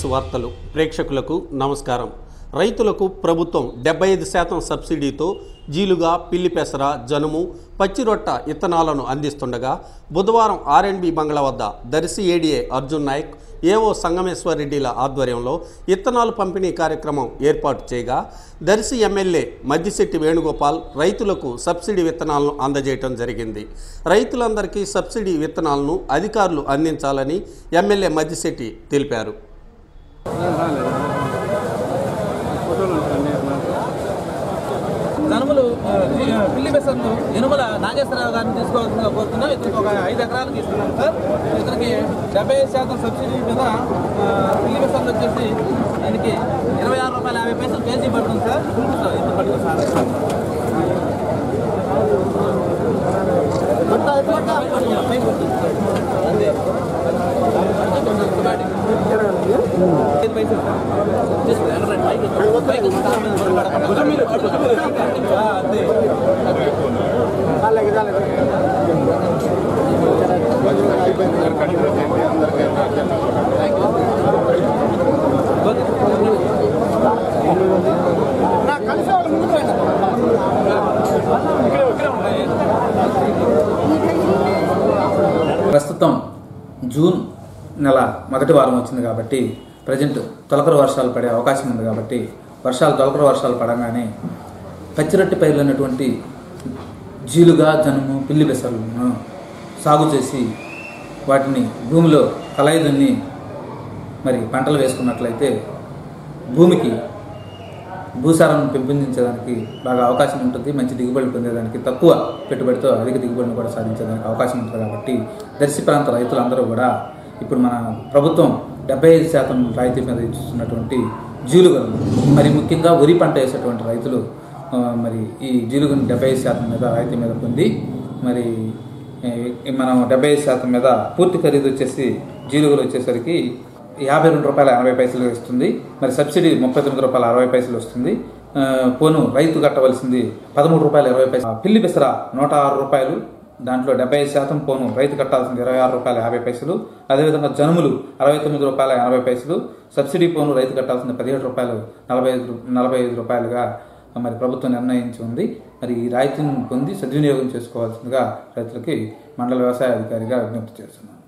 Plus వార్తలు ప్రేక్షకులకు నమస్కారం రైతులకు ప్రభుత్వం డెబ్బై ఐదు శాతం సబ్సిడీతో జీలుగా పిల్లి పెసర జనుము పచ్చిరొట్ట ఇత్తనాలను అందిస్తుండగా బుధవారం ఆర్ఎండ్బి బంగ్లా వద్ద దర్శి ఏడీఏ అర్జున్ నాయక్ ఏఓ సంగమేశ్వర్ రెడ్డిల ఆధ్వర్యంలో ఇత్తనాలు పంపిణీ కార్యక్రమం ఏర్పాటు చేయగా దర్శి ఎమ్మెల్యే మద్దిశెట్టి వేణుగోపాల్ రైతులకు సబ్సిడీ విత్తనాలను అందజేయటం జరిగింది రైతులందరికీ సబ్సిడీ విత్తనాలను అధికారులు అందించాలని ఎమ్మెల్యే మద్దిశెట్టి తెలిపారు ధనములు ఆ, జి- ఆ, పిల్లి బెసర్లు ఎనుమల నాగేశ్వరరావు గారిని తీసుకోవాల్సిందిగా కోరుతున్నాం ఇతనికి ఒక ఐదు ఎకరాలకు ఇస్తున్నాం సార్ ఇతనికి డెబ్బై ఐదు శాతం సబ్సిడీ మీద ఆ, పిల్లి బెసర్లు వచ్చేసి దీనికి ఇరవై ఆరు రూపాయల యాభై పైసలు కేజీ పడుతుంది సార్ సార్, ఇంత పడుతుంది సార్ పై పడుతుంది. అంతే. ఐదు పైసలు సార్. తీసుకో, ఎనభై పైకి పైకి ఆ, అంతే ప్రస్తుతం జూన్ నెల మొదటి వారం వచ్చింది కాబట్టి ప్రజెంట్ తొలకర వర్షాలు పడే అవకాశం ఉంది కాబట్టి వర్షాలు తొలకర వర్షాలు పడగానే పచ్చిరొట్టి పైర్లైనటువంటి జీలుగా జనుము పిల్లి బెసలను సాగు చేసి వాటిని భూమిలో కలయిదున్ని మరి పంటలు వేసుకున్నట్లయితే భూమికి భూసారాన్ని పెంపొందించడానికి బాగా అవకాశం ఉంటుంది మంచి దిగుబడి పొందేదానికి తక్కువ పెట్టుబడితో అధిక దిగుబడిని కూడా సాధించడానికి అవకాశం ఉంటుంది కాబట్టి దర్శి ప్రాంత రైతులందరూ కూడా ఇప్పుడు మన ప్రభుత్వం డెబ్బై ఐదు శాతం రాయితీ మీద ఇస్తున్నటువంటి జీలుగలు మరి ముఖ్యంగా వరి పంట వేసేటువంటి రైతులు ఆ, మరి ఈ జీలుగుని డెబ్బై ఐదు శాతం మీద రాయితీ మీద పొంది మరి ఏ, మనం డెబ్బై ఐదు శాతం మీద పూర్తి ఖరీదు వచ్చేసి జీలుగులు వచ్చేసరికి యాభై రెండు రూపాయల ఎనభై పైసలు వస్తుంది మరి సబ్సిడీ ముప్పై తొమ్మిది రూపాయల అరవై పైసలు వస్తుంది ఆ, పోను రైతు కట్టవలసింది పదమూడు రూపాయల ఇరవై పైసలు పిల్లి బిసర నూట ఆరు రూపాయలు దాంట్లో డెబ్బై ఐదు శాతం పోను రైతు కట్టాల్సింది ఇరవై ఆరు రూపాయల యాభై పైసలు అదేవిధంగా జనుములు అరవై తొమ్మిది రూపాయల ఎనభై పైసలు సబ్సిడీ పోను రైతు కట్టాల్సింది పదిహేడు రూపాయలు నలభై ఐదు రూ- నలభై ఐదు రూపాయలుగా మరి ప్రభుత్వం నిర్ణయించి ఉంది మరి ఈ రాయితీని పొంది సద్వినియోగం చేసుకోవాల్సిందిగా రైతులకి మండల వ్యవసాయ అధికారిగా విజ్ఞప్తి చేస్తున్నాను